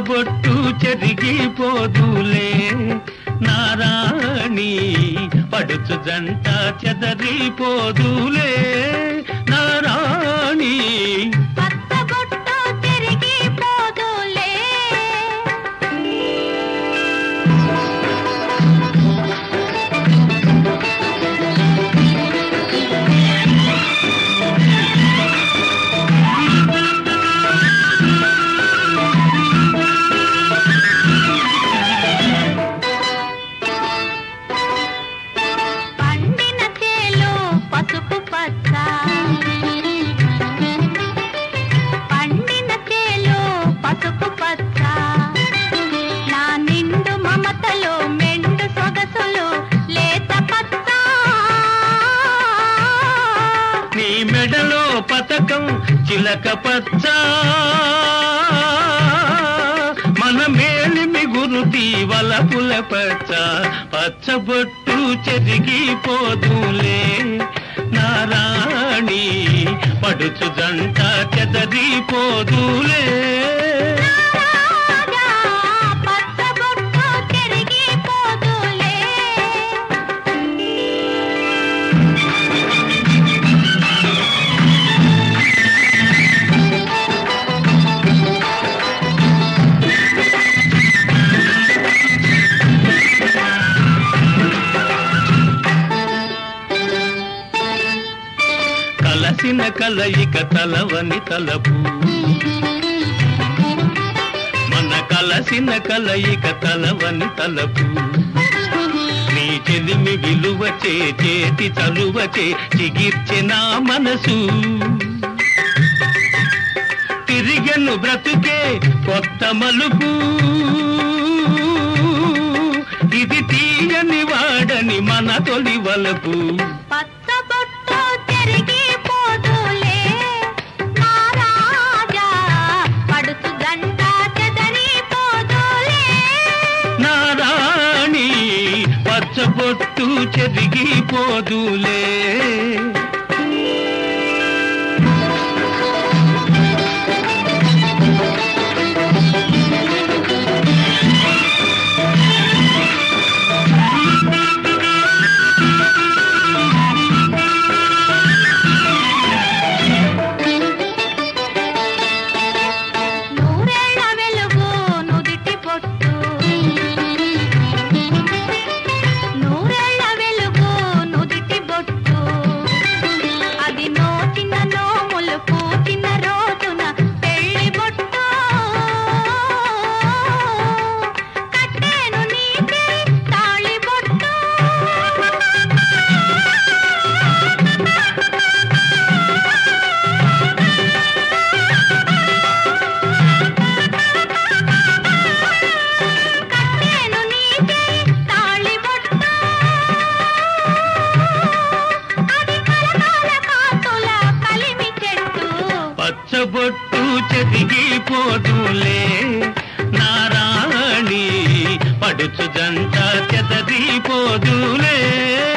పచ్చబొట్టు చెరిగిపోదులే నారాణి పడుచు జంట చెదరిపోదులే నారాణి పచ్చబొట్టు తిరిగిపోదులే పండిన చేలు పసుపు పచ్చ పండిన చేలు పసుపు పచ్చ నా నిండు మమతలు మెండు సొగసులు లేత పచ్చ నీ మెడలో పతకం చిలక పచ్చ మన మేలిమి గురుతి వలపుల పచ్చ పచ్చబొట్టు చెరిగిపోదులే నారాణి పడుచు జంట చెదరిపోదులే రాజా పచ్చబొట్టు తిరిగిపోదులే కలసిన కలయిక తలవని తలపు మన కలసిన కలయిక తలవని తలపు నీ చెలిమి విలువచే చేతి చలువచే చిగిర్చె నా మనసు తిరిగెను బ్రతుకే కొత్త మలుపు ఇది తీయని వాడని మన తొలి వలపు పచ్చబొట్టు తిరిగిపోదులే నా రాజా పడుచు గంట చెదరిపోదులే నారాణి పచ్చబొట్టు చెరిగిపోదులే నూరేళ్ల వెలుగు నుదిటి పొట్టు నూరేళ్ల వెలుగు నుదిటి బొట్టు అది నోచిన నోములు పూచిన రోజున పెళ్లి బొట్టు కట్టేను నీకే తాళి బొట్టు కట్టేను నీకే తాళి బొట్టు అది కలకాల కాంతుల కలిమి చెట్టు పచ్చబొట్టు చెరిగిపోదులే నారాణి పడుచు జంట చెదరిపోదులే